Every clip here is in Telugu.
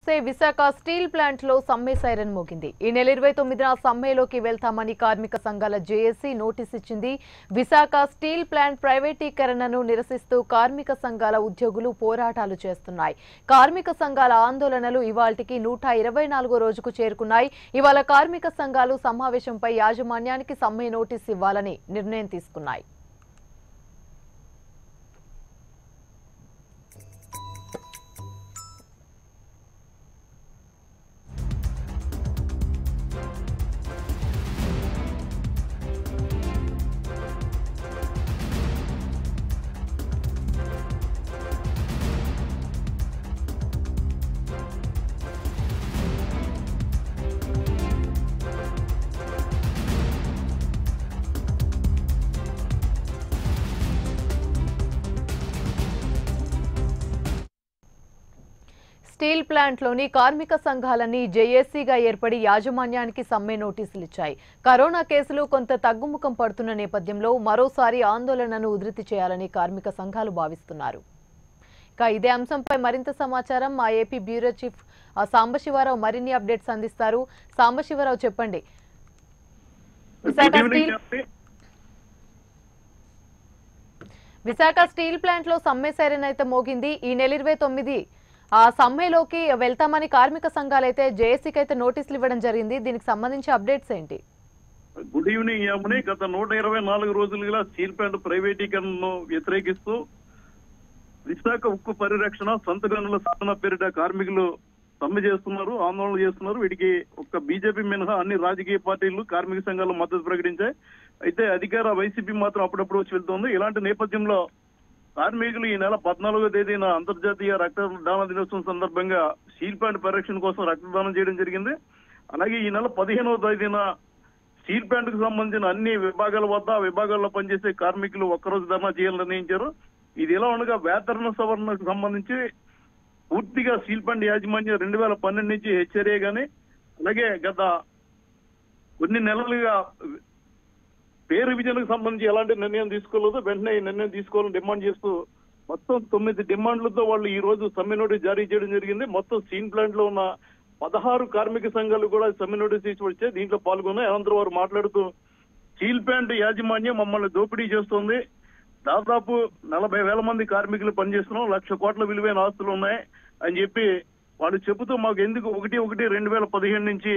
సే విశాఖ స్టీల్ ప్లాంట్ లో సమ్మె సైరన్ మోగింది ఈ నెల ఇరవై తొమ్మిదిన సమ్మెలోకి వెళ్తామని కార్మిక సంఘాల జేఏసీ నోటీస్ ఇచ్చింది విశాఖ స్టీల్ ప్లాంట్ ప్రైవేటీకరణను నిరసిస్తూ కార్మిక సంఘాల ఉద్యోగులు పోరాటాలు చేస్తున్నాయి కార్మిక సంఘాల ఆందోళనలు ఇవాల్టికి నూట ఇరవై నాలుగో రోజుకు చేరుకున్నాయి ఇవాళ కార్మిక సంఘాలు సమావేశంపై యాజమాన్యానికి సమ్మె నోటీస్ ఇవ్వాలని నిర్ణయం తీసుకున్నాయి స్టీల్ ప్లాంట్లోని కార్మిక సంఘాలన్నీ జేఏసీగా ఏర్పడి యాజమాన్యానికి సమ్మె నోటీసులు ఇచ్చాయి కరోనా కేసులు కొంత తగ్గుముఖం పడుతున్న నేపథ్యంలో మరోసారి ఆందోళనను ఉధృతి చేయాలని కార్మిక సంఘాలు భావిస్తున్నారు ఇక ఇదే అంశంపై మరింత సమాచారం మా ఏపీ బ్యూరో చీఫ్ ఆ, సాంబశివరావు మరిన్ని అప్డేట్స్ అందిస్తారు సాంబశివరావు చెప్పండి విశాఖ గుడ్ ఈవినింగ్ స్టీల్ చెప్పి విశాఖ స్టీల్ ప్లాంట్ లో సమ్మె సైరన్ అయితే మోగింది ఈ నెల ఇరవై తొమ్మిది ఆ సమ్మెలోకి వెళ్తామని కార్మిక సంఘాలు అయితే జేఏసీకి అయితే నోటీసులు ఇవ్వడం జరిగింది దీనికి సంబంధించి అప్డేట్స్ ఏంటి గుడ్ ఈవినింగ్ యామని గత నూట ఇరవై నాలుగు రోజులుగా స్టీల్ ప్లాంట్ ప్రైవేటీకరణను వ్యతిరేకిస్తూ విశాఖ ఉక్కు పరిరక్షణ సొంత గనుల సాధన పేరిట కార్మికులు సమ్మె చేస్తున్నారు ఆందోళన చేస్తున్నారు వీటికి ఒక్క బీజేపీ మినహా అన్ని రాజకీయ పార్టీలు కార్మిక సంఘాలు మద్దతు ప్రకటించాయి అయితే అధికార వైసీపీ మాత్రం అప్పుడప్పుడు వచ్చి వెళ్తోంది ఇలాంటి నేపథ్యంలో కార్మికులు ఈ నెల పద్నాలుగో తేదీన అంతర్జాతీయ రక్తదాన దినోత్సవం సందర్భంగా స్టీల్ ప్లాంట్ పరిరక్షణ కోసం రక్తదానం చేయడం జరిగింది అలాగే ఈ నెల పదిహేనవ తేదీన స్టీల్ ప్లాంట్ కు సంబంధించిన అన్ని విభాగాల వద్ద ఆ విభాగాల్లో పనిచేసే కార్మికులు ఒక్కరోజు ధర్నా చేయాలని నిర్ణయించారు ఇది ఎలా ఉండగా వేతన సవరణకు సంబంధించి పూర్తిగా స్టీల్ ప్లాంట్ యాజమాన్యం రెండు వేల పన్నెండు నుంచి హెచ్చరిక గాని అలాగే గత కొన్ని నెలలుగా పేరు విజయనకు సంబంధించి ఎలాంటి నిర్ణయం తీసుకోలేదు వెంటనే ఈ నిర్ణయం తీసుకోవాలని డిమాండ్ చేస్తూ మొత్తం తొమ్మిది డిమాండ్లతో వాళ్ళు ఈ రోజు సమ్మె నోటీస్ జారీ చేయడం జరిగింది మొత్తం స్టీల్ ప్లాంట్ లో ఉన్న పదహారు కార్మిక సంఘాలు కూడా సమ్మె నోటీస్ తీసి వచ్చాయి దీంట్లో పాల్గొన్నాయి అనంతరం వారు మాట్లాడుతూ స్టీల్ ప్లాంట్ యాజమాన్యం మమ్మల్ని దోపిడీ చేస్తోంది దాదాపు నలభై వేల మంది కార్మికులు పనిచేస్తున్నాం లక్ష కోట్ల విలువైన ఆస్తులు ఉన్నాయి అని చెప్పి వాళ్ళు చెబుతూ మాకు ఎందుకు ఒకటి ఒకటి రెండు వేల పదిహేను నుంచి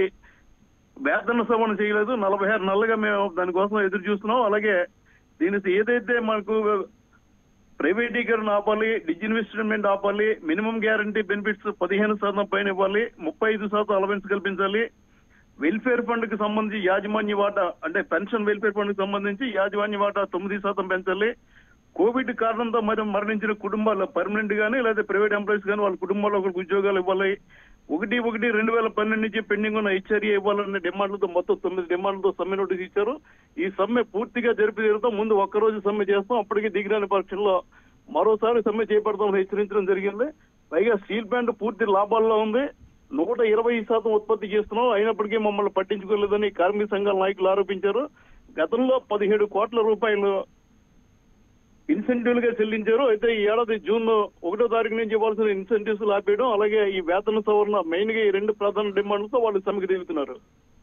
వేతన సవరణ చేయలేదు నలభై ఆరు నెలలుగా మేము దానికోసం ఎదురు చూస్తున్నాం అలాగే దీనికి ఏదైతే మనకు ప్రైవేటీకరణ ఆపాలి డిజిన్వెస్ట్మెంట్ ఆపాలి మినిమం గ్యారంటీ బెనిఫిట్స్ పదిహేను శాతం పైన ఇవ్వాలి ముప్పై ఐదు శాతం అలవెన్స్ కల్పించాలి వెల్ఫేర్ ఫండ్ కి సంబంధించి యాజమాన్య వాటా అంటే పెన్షన్ వెల్ఫేర్ ఫండ్ కి సంబంధించి యాజమాన్య వాటా తొమ్మిది శాతం పెంచాలి కోవిడ్ కారణంతో మరి మరణించిన కుటుంబాలు పర్మనెంట్ గానీ లేదా ప్రైవేట్ ఎంప్లాయీస్ గానీ వాళ్ళ కుటుంబాల్లో ఒకరికి ఉద్యోగాలు ఇవ్వాలి ఒకటి ఒకటి రెండు వేల పన్నెండు నుంచి పెండింగ్ ఉన్న హెచ్ఆర్ఏ ఇవ్వాలనే డిమాండ్లతో మొత్తం తొమ్మిది డిమాండ్లతో సమ్మె నోటీస్ ఇచ్చారు ఈ సమ్మె పూర్తిగా జరిపి తీరుతాం ముందు ఒక్క రోజు సమ్మె చేస్తాం అప్పటికి దిగిరాని పక్షంలో మరోసారి సమ్మె చేపడతామని హెచ్చరించడం జరిగింది పైగా స్టీల్ ప్లాంట్ పూర్తి లాభాల్లో ఉంది నూట ఇరవై శాతం ఉత్పత్తి చేస్తున్నాం అయినప్పటికీ మమ్మల్ని పట్టించుకోలేదని కార్మిక సంఘాల నాయకులు ఆరోపించారు గతంలో పదిహేడు కోట్ల రూపాయలు ఇన్సెంటివ్లుగా చెల్లించారు అయితే ఈ ఏడాది జూన్ ఒకటో తారీఖు నుంచి ఇవ్వాల్సిన ఇన్సెంటివ్స్ ఆపేయడం అలాగే ఈ వేతన సవరణ మెయిన్ గా ఈ రెండు ప్రధాన డిమాండ్లతో వాళ్ళు సమ్మెకు దిగుతున్నారు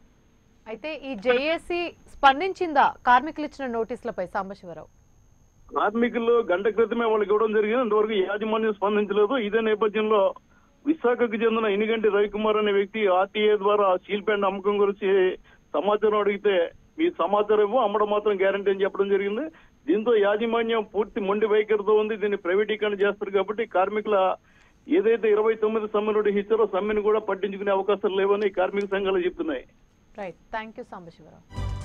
అయితే ఈ జేఏసీ స్పందించిందా కార్మికులు ఇచ్చిన నోటీసులపై సాంబశివరావు కార్మికులు గంట క్రితమే వాళ్ళకి ఇవ్వడం జరిగింది ఇంతవరకు యాజమాన్యం స్పందించలేదు ఇదే నేపథ్యంలో విశాఖకు చెందిన ఇనిగంటి రవికుమార్ అనే వ్యక్తి ఆర్టీఏ ద్వారా స్టీల్ ప్లాంట్ అమ్మకం గురించి సమాచారం అడిగితే మీ సమాచారం ఇవ్వు అమ్మడం మాత్రం గ్యారంటీ అని చెప్పడం జరిగింది దీంతో యాజమాన్యం పూర్తి మొండి వైఖరితో ఉంది దీన్ని ప్రైవేటీకరణ చేస్తారు కాబట్టి కార్మికుల ఏదైతే ఇరవై తొమ్మిది సమ్మె నోటీస్ ఇచ్చారో సమ్మెను కూడా పట్టించుకునే అవకాశాలు లేవని కార్మిక సంఘాలు చెప్తున్నాయి రైట్ థ్యాంక్ యూ సాంబశివరావు